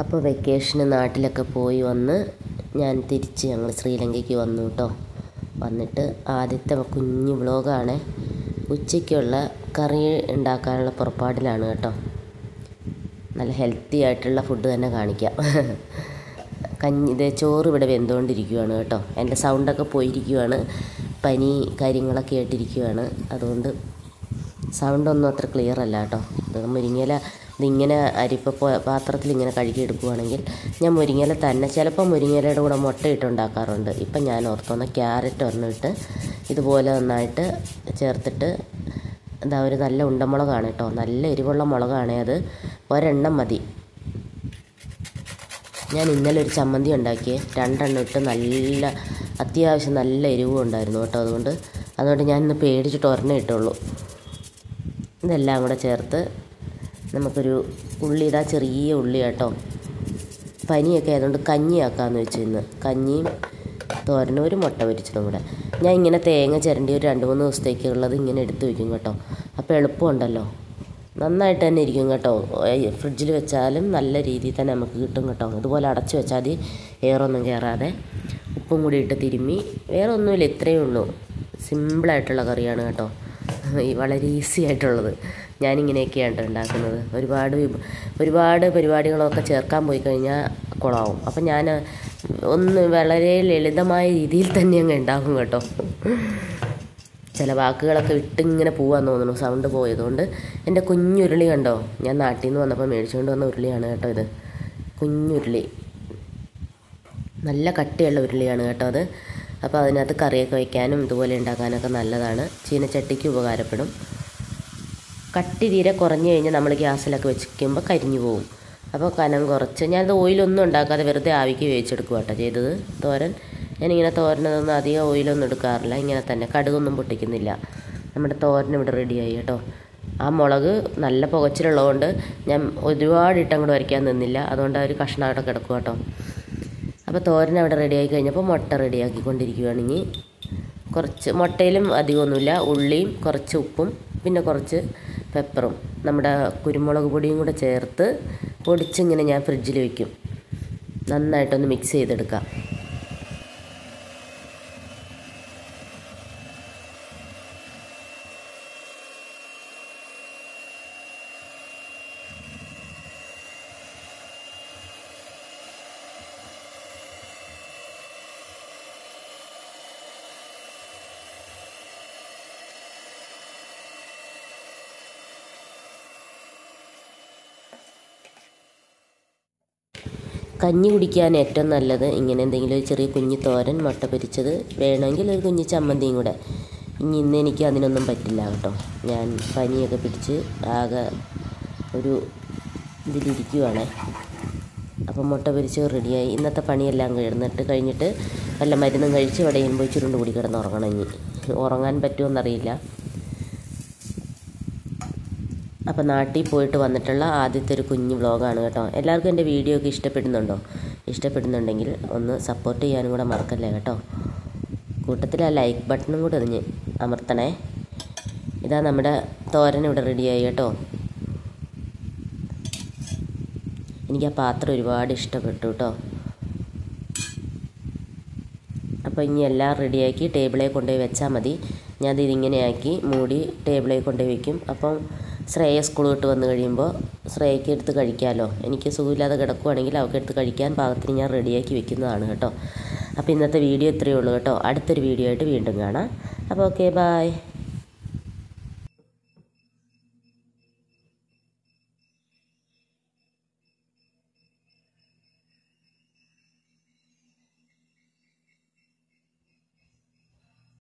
അപ്പോൾ വെക്കേഷന് നാട്ടിലൊക്കെ പോയി വന്ന് ഞാൻ തിരിച്ച് ഞങ്ങൾ ശ്രീലങ്കയ്ക്ക് വന്നു കേട്ടോ വന്നിട്ട് ആദ്യത്തെ കുഞ്ഞു വ്ളോഗാണ് ഉച്ചയ്ക്കുള്ള കറി ഉണ്ടാക്കാനുള്ള പുറപ്പാടിലാണ് കേട്ടോ നല്ല ഹെൽത്തി ആയിട്ടുള്ള ഫുഡ് തന്നെ കാണിക്കാം കഞ്ഞി ഇത് ചോറ് ഇവിടെ വെന്തുകൊണ്ടിരിക്കുകയാണ് കേട്ടോ എൻ്റെ സൗണ്ടൊക്കെ പോയിരിക്കുകയാണ് പനി കാര്യങ്ങളൊക്കെ ആയിട്ടിരിക്കുകയാണ് അതുകൊണ്ട് സൗണ്ടൊന്നും അത്ര ക്ലിയർ അല്ല കേട്ടോ ഇത് മുരിങ്ങയില ഇതിങ്ങനെ അരിപ്പ പാത്രത്തിൽ ഇങ്ങനെ കഴുകിയെടുക്കുകയാണെങ്കിൽ ഞാൻ മുരിങ്ങയില തന്നെ ചിലപ്പോൾ മുരിങ്ങയിലയുടെ കൂടെ മുട്ട ഇട്ടുണ്ടാക്കാറുണ്ട് ഇപ്പം ഞാൻ ഓർത്തോന്ന ക്യാരറ്റ് ഒരെണ്ണം ഇട്ട് ഇതുപോലെ നന്നായിട്ട് ചേർത്തിട്ട് എന്താ ഒരു നല്ല ഉണ്ടമുളകാണ് കേട്ടോ നല്ല എരിവുള്ള മുളകാണ് അത് ഒരെണ്ണം മതി ഞാൻ ഇന്നലെ ഒരു ചമ്മന്തി ഉണ്ടാക്കിയേ രണ്ടെണ്ണം ഇട്ട് നല്ല അത്യാവശ്യം നല്ല എരിവും ഉണ്ടായിരുന്നു കേട്ടോ അതുകൊണ്ട് അതുകൊണ്ട് ഞാൻ ഇന്ന് പേടിച്ചിട്ട് ഒരെണ്ണം ഇട്ടുള്ളൂ ഇതെല്ലാം കൂടെ ചേർത്ത് നമുക്കൊരു ഉള്ളി ഇതാ ചെറിയ ഉള്ളി കേട്ടോ പനിയൊക്കെ ആയതുകൊണ്ട് കഞ്ഞിയാക്കാമെന്ന് വെച്ചു ഇന്ന് കഞ്ഞിയും തോരനും ഒരു മുട്ട പൊരിച്ചതും കൂടെ ഞാൻ ഇങ്ങനെ തേങ്ങ ചിരണ്ടി ഒരു രണ്ട് മൂന്ന് ദിവസത്തേക്കുള്ളത് ഇങ്ങനെ എടുത്ത് വയ്ക്കും കേട്ടോ അപ്പോൾ എളുപ്പമുണ്ടല്ലോ നന്നായിട്ട് തന്നെ ഇരിക്കും കേട്ടോ ഫ്രിഡ്ജിൽ വെച്ചാലും നല്ല രീതിയിൽ തന്നെ നമുക്ക് കിട്ടും കേട്ടോ ഇതുപോലെ അടച്ചു വെച്ചാൽ മതി എയറൊന്നും കയറാതെ ഉപ്പും കൂടി ഇട്ട് തിരുമ്മി വേറെ ഒന്നുമില്ല ഇത്രയേ ഉള്ളൂ സിമ്പിളായിട്ടുള്ള കറിയാണ് കേട്ടോ ഈ വളരെ ഈസി ആയിട്ടുള്ളത് ഞാനിങ്ങനെയൊക്കെയാണ് കേട്ടോ ഉണ്ടാക്കുന്നത് ഒരുപാട് വിഭ- ഒരുപാട് പരിപാടികളൊക്കെ ചേർക്കാൻ പോയി കഴിഞ്ഞാൽ കുളമാവും അപ്പം ഞാൻ ഒന്ന് വളരെ ലളിതമായ രീതിയിൽ തന്നെ അങ്ങ് ഉണ്ടാക്കും കേട്ടോ ചില വാക്കുകളൊക്കെ ഇട്ടിങ്ങനെ പോവാൻ തോന്നുന്നു സൗണ്ട് പോയതുകൊണ്ട് എൻ്റെ കുഞ്ഞുരുളി കണ്ടോ ഞാൻ നാട്ടിൽ നിന്ന് വന്നപ്പോൾ മേടിച്ചുകൊണ്ട് വന്ന ഉരുളിയാണ് കേട്ടോ ഇത് കുഞ്ഞുരുളി നല്ല കട്ടിയുള്ള ഉരുളിയാണ് കേട്ടോ അത് അപ്പോൾ അതിനകത്ത് കറിയൊക്കെ വയ്ക്കാനും ഇതുപോലെ ഉണ്ടാക്കാനൊക്കെ നല്ലതാണ് ചീനച്ചട്ടിക്ക് ഉപകാരപ്പെടും കട്ടി തീരെ കുറഞ്ഞു കഴിഞ്ഞാൽ നമ്മൾ ഗ്യാസിലൊക്കെ വെച്ചിരിക്കുമ്പോൾ കരിഞ്ഞു പോകും അപ്പോൾ കനം കുറച്ച് ഞാനത് ഓയിലൊന്നും ഉണ്ടാക്കാതെ വെറുതെ ആവിക്ക് വേവിച്ചെടുക്കുക കേട്ടോ ചെയ്തത് തോരൻ ഞാനിങ്ങനെ തോരനതൊന്നും അധികം ഓയിലൊന്നും എടുക്കാറില്ല ഇങ്ങനെ തന്നെ കടുകൊന്നും പൊട്ടിക്കുന്നില്ല നമ്മുടെ തോരൻ ഇവിടെ റെഡിയായി കേട്ടോ ആ മുളക് നല്ല പുകച്ചിലുള്ളതുകൊണ്ട് ഞാൻ ഒരുപാട് ഇട്ടങ്ങോട്ട് വരയ്ക്കാൻ നിന്നില്ല അതുകൊണ്ട് ആ ഒരു കഷ്ണം അവിടെ കിടക്കും കേട്ടോ അപ്പോൾ തോരൻ അവിടെ റെഡിയായി കഴിഞ്ഞപ്പോൾ മുട്ട റെഡിയാക്കിക്കൊണ്ടിരിക്കുകയാണെങ്കിൽ കുറച്ച് മുട്ടയിലും അധികമൊന്നുമില്ല ഉള്ളിയും കുറച്ച് ഉപ്പും പിന്നെ കുറച്ച് പെപ്പറും നമ്മുടെ കുരുമുളക് പൊടിയും കൂടെ ചേർത്ത് പൊടിച്ചിങ്ങനെ ഞാൻ ഫ്രിഡ്ജിൽ വയ്ക്കും നന്നായിട്ടൊന്ന് മിക്സ് ചെയ്തെടുക്കാം കഞ്ഞി കുടിക്കാൻ ഏറ്റവും നല്ലത് ഇങ്ങനെ എന്തെങ്കിലും ഒരു ചെറിയ കുഞ്ഞി തോരൻ മുട്ട പൊരിച്ചത് വേണമെങ്കിൽ ഒരു കുഞ്ഞി ചമ്മന്തിയും കൂടെ ഇനി ഇന്ന് എനിക്ക് അതിനൊന്നും പറ്റില്ല കേട്ടോ ഞാൻ പനിയൊക്കെ പിടിച്ച് ആകെ ഒരു ഇതിലിരിക്കുവാണേ അപ്പം മുട്ട പൊരിച്ച് റെഡിയായി ഇന്നത്തെ പണിയെല്ലാം കിടന്നിട്ട് കഴിഞ്ഞിട്ട് വല്ല മരുന്നും കഴിച്ച് എവിടെയും പോയി ചുരുണ്ട് കൂടി കിടന്ന് ഉറങ്ങണം ഇനി ഉറങ്ങാൻ പറ്റുമെന്നറിയില്ല അപ്പോൾ നാട്ടിൽ പോയിട്ട് വന്നിട്ടുള്ള ആദ്യത്തെ ഒരു കുഞ്ഞു വ്ളോഗാണ് കേട്ടോ എല്ലാവർക്കും എൻ്റെ വീഡിയോ ഒക്കെ ഇഷ്ടപ്പെടുന്നുണ്ടോ ഇഷ്ടപ്പെടുന്നുണ്ടെങ്കിൽ ഒന്ന് സപ്പോർട്ട് ചെയ്യാനും കൂടെ മറക്കല്ലേ കേട്ടോ കൂട്ടത്തിൽ ആ ലൈക്ക് ബട്ടണും കൂടെ ഒന്ന് അമർത്തണേ ഇതാ നമ്മുടെ തോരൻ ഇവിടെ റെഡിയായി കേട്ടോ എനിക്ക് ആ പാത്രം ഒരുപാട് ഇഷ്ടപ്പെട്ടു കേട്ടോ അപ്പോൾ ഇനി എല്ലാം റെഡിയാക്കി ടേബിളിൽ കൊണ്ടുപോയി വെച്ചാൽ മതി ഞാൻ ഇതിങ്ങനെ ആക്കി മൂടി ടേബിളിൽ കൊണ്ടുപോയി വെക്കും അപ്പം ശ്രേയ സ്കൂൾ വിട്ട് വന്ന് കഴിയുമ്പോൾ ശ്രേയയ്ക്ക് എടുത്ത് കഴിക്കാമല്ലോ എനിക്ക് സുഖമില്ലാതെ കിടക്കുവാണെങ്കിൽ അവൾക്ക് എടുത്ത് കഴിക്കാൻ പാകത്തിന് ഞാൻ റെഡിയാക്കി വെക്കുന്നതാണ് കേട്ടോ അപ്പോൾ ഇന്നത്തെ വീഡിയോ ഇത്രയേ ഉള്ളൂ കേട്ടോ അടുത്തൊരു വീഡിയോ ആയിട്ട് വീണ്ടും കാണാം അപ്പോൾ ഓക്കെ ബായ്